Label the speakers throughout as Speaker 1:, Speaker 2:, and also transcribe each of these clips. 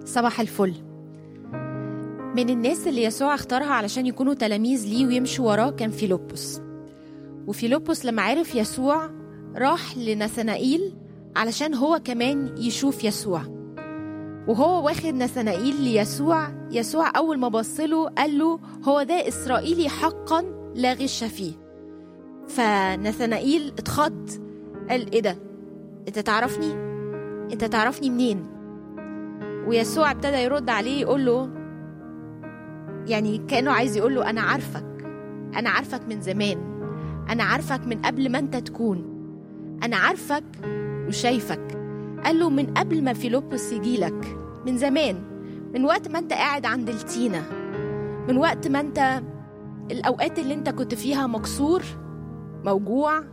Speaker 1: صباح الفل من الناس اللي يسوع اختارها علشان يكونوا تلاميذ ليه ويمشوا وراه كان فيلبس وفيلبس لما عرف يسوع راح لنثنائيل علشان هو كمان يشوف يسوع وهو واخد نثنائيل ليسوع يسوع أول ما بصله قال له هو ده إسرائيلي حقا لا غش فيه فنثنائيل اتخض قال ايه ده انت تعرفني انت تعرفني منين ويسوع ابتدى يرد عليه يقول له يعني كانه عايز يقول له انا عارفك انا عارفك من زمان انا عارفك من قبل ما انت تكون انا عارفك وشايفك قال له من قبل ما فيلبس يجيلك من زمان من وقت ما انت قاعد عند التينة من وقت ما انت الأوقات اللي انت كنت فيها مكسور موجوع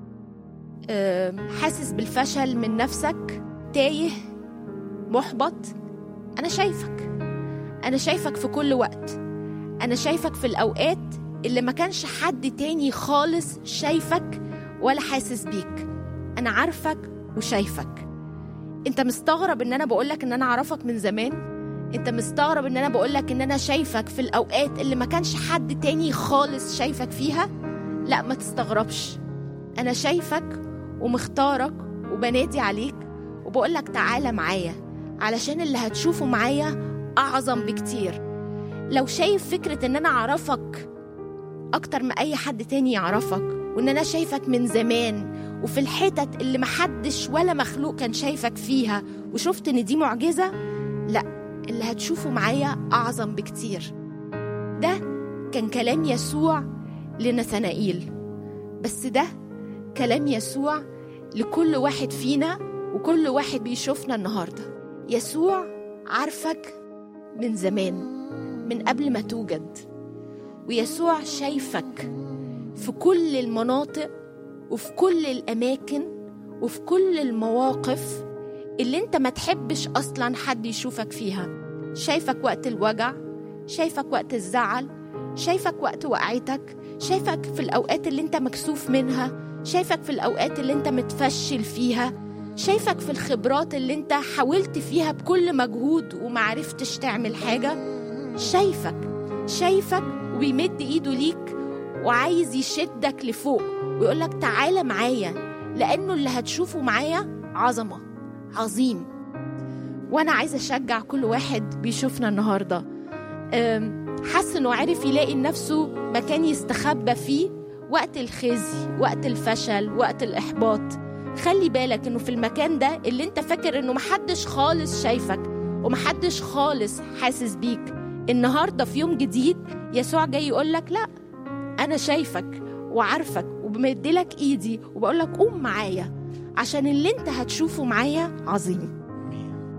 Speaker 1: حاسس بالفشل من نفسك تايه محبط أنا شايفك أنا شايفك في كل وقت أنا شايفك في الأوقات اللي ما كانش حد تاني خالص شايفك ولا حاسس بيك أنا عارفك وشايفك أنت مستغرب إن أنا بقولك إن أنا أعرفك من زمان أنت مستغرب إن أنا بقولك إن أنا شايفك في الأوقات اللي ما كانش حد تاني خالص شايفك فيها لا ما تستغربش أنا شايفك ومختارك وبنادي عليك وبقولك تعالى معايا علشان اللي هتشوفه معايا أعظم بكتير لو شايف فكرة إن أنا أعرفك أكتر ما أي حد تاني يعرفك وإن أنا شايفك من زمان وفي الحتت اللي محدش ولا مخلوق كان شايفك فيها وشفت إن دي معجزة لأ اللي هتشوفه معايا أعظم بكتير ده كان كلام يسوع لنثنائيل بس ده كلام يسوع لكل واحد فينا وكل واحد بيشوفنا النهارده يسوع عارفك من زمان من قبل ما توجد ويسوع شايفك في كل المناطق وفي كل الاماكن وفي كل المواقف اللي انت ما تحبش اصلا حد يشوفك فيها شايفك وقت الوجع شايفك وقت الزعل شايفك وقت وقعتك شايفك في الاوقات اللي انت مكسوف منها شايفك في الأوقات اللي أنت متفشل فيها شايفك في الخبرات اللي أنت حاولت فيها بكل مجهود ومعرفتش تعمل حاجة شايفك شايفك وبيمد إيده ليك وعايز يشدك لفوق ويقولك تعالى معايا لأنه اللي هتشوفه معايا عظمة عظيم وأنا عايزة أشجع كل واحد بيشوفنا النهاردة حس إنه عرف يلاقي لنفسه مكان يستخبى فيه وقت الخزي وقت الفشل وقت الإحباط خلي بالك إنه في المكان ده اللي أنت فاكر إنه محدش خالص شايفك ومحدش خالص حاسس بيك النهاردة في يوم جديد يسوع جاي يقولك لأ أنا شايفك وعارفك وبمدلك إيدي وبقولك قوم معايا عشان اللي أنت هتشوفه معايا عظيم